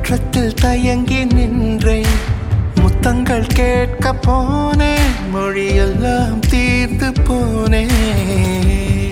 முற்றத்தில் தயங்கி நின்றேன் முத்தங்கள் கேட்க போனேன் மொழியெல்லாம் தீர்ந்து போனேன்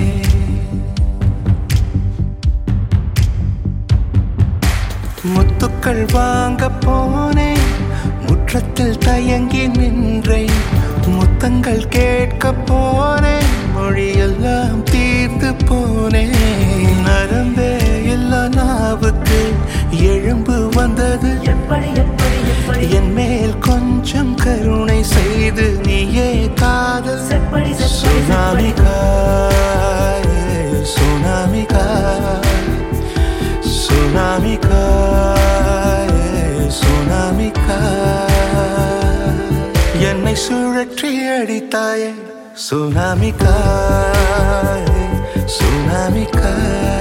முத்துக்கள் வாங்க போனேன் முற்றத்தில் தயங்கி நின்றேன் முத்தங்கள் கேட்க போனேன் மொழியெல்லாம் தீர்ந்து போனேன் நரம்பே இல்ல நாவுக்கு எழும்பு வந்தது எப்படி எப்படி எப்படி என் மேல் கொஞ்சம் கருணை செய்து நீயே காதல் செப்படி செப்படி சுனாமி காய் சுனாமி காய் சுனாமி காய் சுனாமி காய் என்னை சுழற்றி அடித்தாயே சுனாமி காய் சுனாமி காய்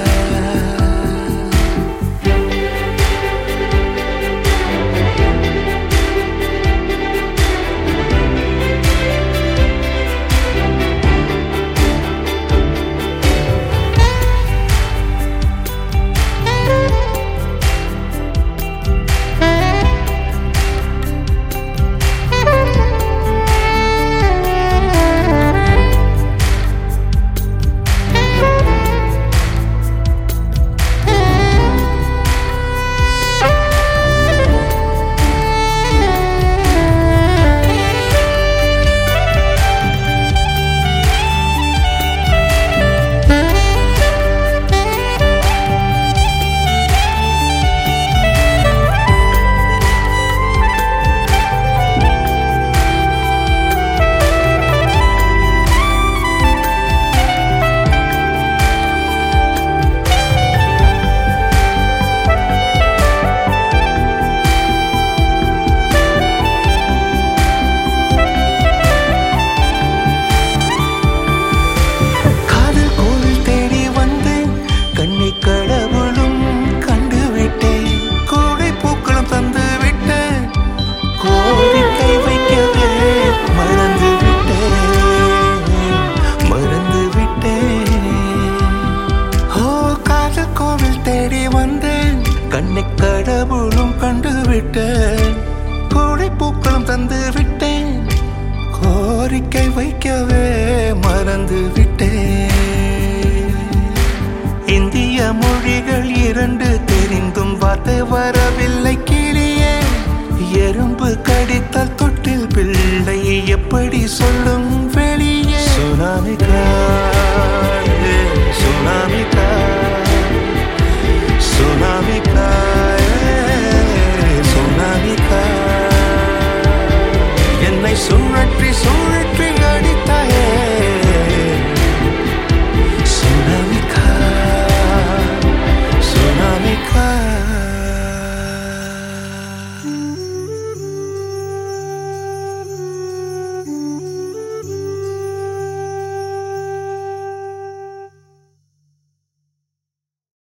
காதல் கோவில் தேடி வந்தேன் கண்ணி கடவுளும் கண்டு விட்டேன் கோடை பூக்களும் தந்து விட்டேன் கோரிக்கை வைக்கவே மறந்து விட்டேன் மறந்து விட்டேன் ஓ காதல் கோவில் தேடி வந்தேன் கண்ணி கடவுளும் கண்டு விட்டேன் கோடை பூக்களும் தந்து விட்டேன் கோரிக்கை வைக்கவே மறந்து விட்டேன் இந்திய மொழிகள் இரண்டு தெரிந்தும் வார்த்தை வரவில்லை கிளியே எறும்பு கடித்தால் தொட்டில் பிள்ளை எப்படி சொல்லும்